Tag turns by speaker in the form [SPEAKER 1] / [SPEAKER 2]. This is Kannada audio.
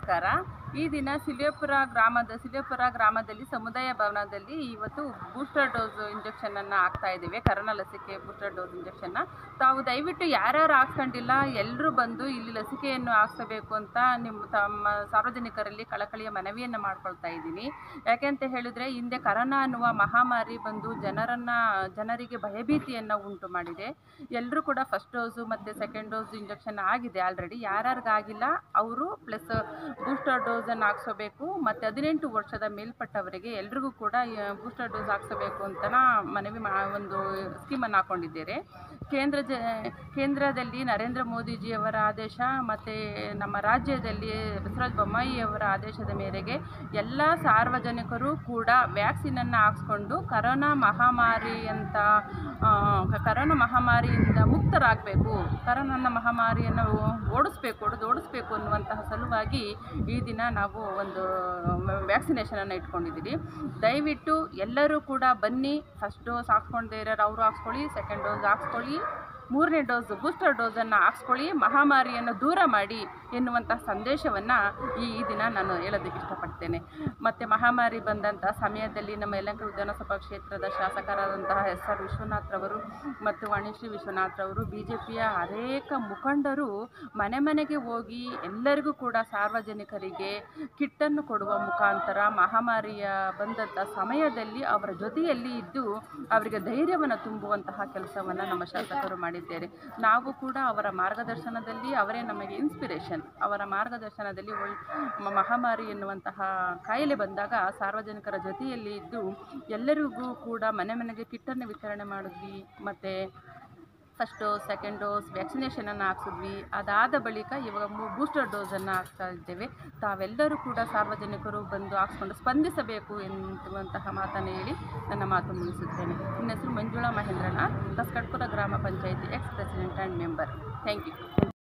[SPEAKER 1] ನಮಸ್ಕಾರ ಈ ದಿನ ಸಿಲಿಯಪುರ ಗ್ರಾಮದ ಸಿಲಿಯಪುರ ಗ್ರಾಮದಲ್ಲಿ ಸಮುದಾಯ ಭವನದಲ್ಲಿ ಇವತ್ತು ಬೂಸ್ಟರ್ ಡೋಸ್ ಇಂಜೆಕ್ಷನನ್ನು ಹಾಕ್ತಾ ಇದ್ದೀವಿ ಕರೋನಾ ಲಸಿಕೆ ಬೂಸ್ಟರ್ ಡೋಸ್ ಇಂಜೆಕ್ಷನ್ನ ತಾವು ದಯವಿಟ್ಟು ಯಾರ್ಯಾರು ಹಾಕ್ಸ್ಕೊಂಡಿಲ್ಲ ಎಲ್ಲರೂ ಬಂದು ಇಲ್ಲಿ ಲಸಿಕೆಯನ್ನು ಹಾಕ್ಸಬೇಕು ಅಂತ ನಿಮ್ಮ ತಮ್ಮ ಸಾರ್ವಜನಿಕರಲ್ಲಿ ಕಳಕಳಿಯ ಮನವಿಯನ್ನು ಮಾಡ್ಕೊಳ್ತಾ ಇದ್ದೀನಿ ಯಾಕೆಂತ ಹೇಳಿದ್ರೆ ಹಿಂದೆ ಕರೋನಾ ಅನ್ನುವ ಮಹಾಮಾರಿ ಬಂದು ಜನರನ್ನು ಜನರಿಗೆ ಭಯಭೀತಿಯನ್ನು ಉಂಟು ಮಾಡಿದೆ ಎಲ್ಲರೂ ಕೂಡ ಫಸ್ಟ್ ಡೋಸು ಮತ್ತು ಸೆಕೆಂಡ್ ಡೋಸ್ ಇಂಜೆಕ್ಷನ್ ಆಗಿದೆ ಆಲ್ರೆಡಿ ಯಾರ್ಯಾರಿಗಾಗಿಲ್ಲ ಅವರು ಪ್ಲಸ್ ಬೂಸ್ಟರ್ ಡೋಸನ್ನು ಹಾಕ್ಸೋಬೇಕು ಮತ್ತು ಹದಿನೆಂಟು ವರ್ಷದ ಮೇಲ್ಪಟ್ಟವರಿಗೆ ಎಲ್ರಿಗೂ ಕೂಡ ಬೂಸ್ಟರ್ ಡೋಸ್ ಹಾಕ್ಸೋಬೇಕು ಅಂತ ಮನವಿ ಮಾ ಒಂದು ಸ್ಕೀಮನ್ನು ಹಾಕ್ಕೊಂಡಿದ್ದೇವೆ ಕೇಂದ್ರ ಜ ಕೇಂದ್ರದಲ್ಲಿ ನರೇಂದ್ರ ಮೋದಿಜಿಯವರ ಆದೇಶ ಮತ್ತು ನಮ್ಮ ರಾಜ್ಯದಲ್ಲಿ ಬಸವರಾಜ ಬೊಮ್ಮಾಯಿಯವರ ಆದೇಶದ ಮೇರೆಗೆ ಎಲ್ಲ ಸಾರ್ವಜನಿಕರು ಕೂಡ ವ್ಯಾಕ್ಸಿನನ್ನು ಹಾಕ್ಸ್ಕೊಂಡು ಕರೋನಾ ಮಹಾಮಾರಿಯಂಥ ಆ, ಕರೋನಾ ಮಹಾಮಾರಿಯಿಂದ ಮುಕ್ತರಾಗಬೇಕು ಕರೋನಾ ಮಹಾಮಾರಿಯನ್ನು ಓಡಿಸ್ಬೇಕು ಹೊಡೆದು ಓಡಿಸ್ಬೇಕು ಅನ್ನುವಂತಹ ಸಲುವಾಗಿ ಈ ದಿನ ನಾವು ಒಂದು ವ್ಯಾಕ್ಸಿನೇಷನನ್ನು ಇಟ್ಕೊಂಡಿದ್ದೀವಿ ದಯವಿಟ್ಟು ಎಲ್ಲರೂ ಕೂಡ ಬನ್ನಿ ಫಸ್ಟ್ ಡೋಸ್ ಹಾಕ್ಸ್ಕೊಂಡೇ ಇರೋರು ಅವರು ಹಾಕ್ಸ್ಕೊಳ್ಳಿ ಸೆಕೆಂಡ್ ಡೋಸ್ ಹಾಕ್ಸ್ಕೊಳ್ಳಿ ಮೂರನೇ ಡೋಸ್ ಬೂಸ್ಟರ್ ಡೋಸನ್ನು ಹಾಕ್ಸ್ಕೊಳ್ಳಿ ಮಹಾಮಾರಿಯನ್ನು ದೂರ ಮಾಡಿ ಎನ್ನುವಂಥ ಸಂದೇಶವನ್ನು ಈ ಈ ದಿನ ನಾನು ಹೇಳೋದಕ್ಕೆ ಇಷ್ಟಪಡ್ತೇನೆ ಮತ್ತು ಮಹಾಮಾರಿ ಬಂದಂಥ ಸಮಯದಲ್ಲಿ ನಮ್ಮ ಯಲಹಂಕ ವಿಧಾನಸಭಾ ಕ್ಷೇತ್ರದ ಶಾಸಕರಾದಂತಹ ಎಸ್ ಆರ್ ವಿಶ್ವನಾಥ್ರವರು ಮತ್ತು ವಾಣಿಶ್ರೀ ವಿಶ್ವನಾಥ್ರವರು ಬಿ ಜೆ ಪಿಯ ಅನೇಕ ಮುಖಂಡರು ಮನೆ ಮನೆಗೆ ಹೋಗಿ ಎಲ್ಲರಿಗೂ ಕೂಡ ಸಾರ್ವಜನಿಕರಿಗೆ ಕಿಟ್ಟನ್ನು ಕೊಡುವ ಮುಖಾಂತರ ಮಹಾಮಾರಿಯ ಬಂದಂಥ ಸಮಯದಲ್ಲಿ ಅವರ ಜೊತೆಯಲ್ಲಿ ಇದ್ದು ಅವರಿಗೆ ಧೈರ್ಯವನ್ನು ತುಂಬುವಂತಹ ಕೆಲಸವನ್ನು ನಮ್ಮ ಶಾಸಕರು ಮಾಡಿದ್ದಾರೆ ನಾವು ಕೂಡ ಅವರ ಮಾರ್ಗದರ್ಶನದಲ್ಲಿ ಅವರೇ ನಮಗೆ ಇನ್ಸ್ಪಿರೇಷನ್ ಅವರ ಮಾರ್ಗದರ್ಶನದಲ್ಲಿ ಒಳ್ ಮ- ಮಹಾಮಾರಿ ಎನ್ನುವಂತಹ ಕಾಯಿಲೆ ಬಂದಾಗ ಸಾರ್ವಜನಿಕರ ಜೊತೆಯಲ್ಲಿ ಇದ್ದು ಎಲ್ಲರಿಗೂ ಕೂಡ ಮನೆ ಮನೆಗೆ ಕಿಟ್ಟನ್ನು ವಿತರಣೆ ಮಾಡಿದ್ವಿ ಮತ್ತು ಫಸ್ಟ್ ಡೋಸ್ ಸೆಕೆಂಡ್ ಡೋಸ್ ವ್ಯಾಕ್ಸಿನೇಷನನ್ನು ಹಾಕ್ಸಿದ್ವಿ ಅದಾದ ಬಳಿಕ ಇವಾಗ ಬೂಸ್ಟರ್ ಡೋಸನ್ನು ಹಾಕ್ತಾ ಇದ್ದೇವೆ ತಾವೆಲ್ಲರೂ ಕೂಡ ಸಾರ್ವಜನಿಕರು ಬಂದು ಹಾಕ್ಸ್ಕೊಂಡು ಸ್ಪಂದಿಸಬೇಕು ಎನ್ನುವಂತಹ ಮಾತನ್ನು ಹೇಳಿ ನನ್ನ ಮಾತು ಮುಗಿಸುತ್ತೇನೆ ನನ್ನ ಹೆಸರು ಮಂಜುಳಾ ಮಹೇಂದ್ರನಾಥ್ ಕಸ್ಕಟ್ಪುರ ಗ್ರಾಮ panchayat ex president and member thank you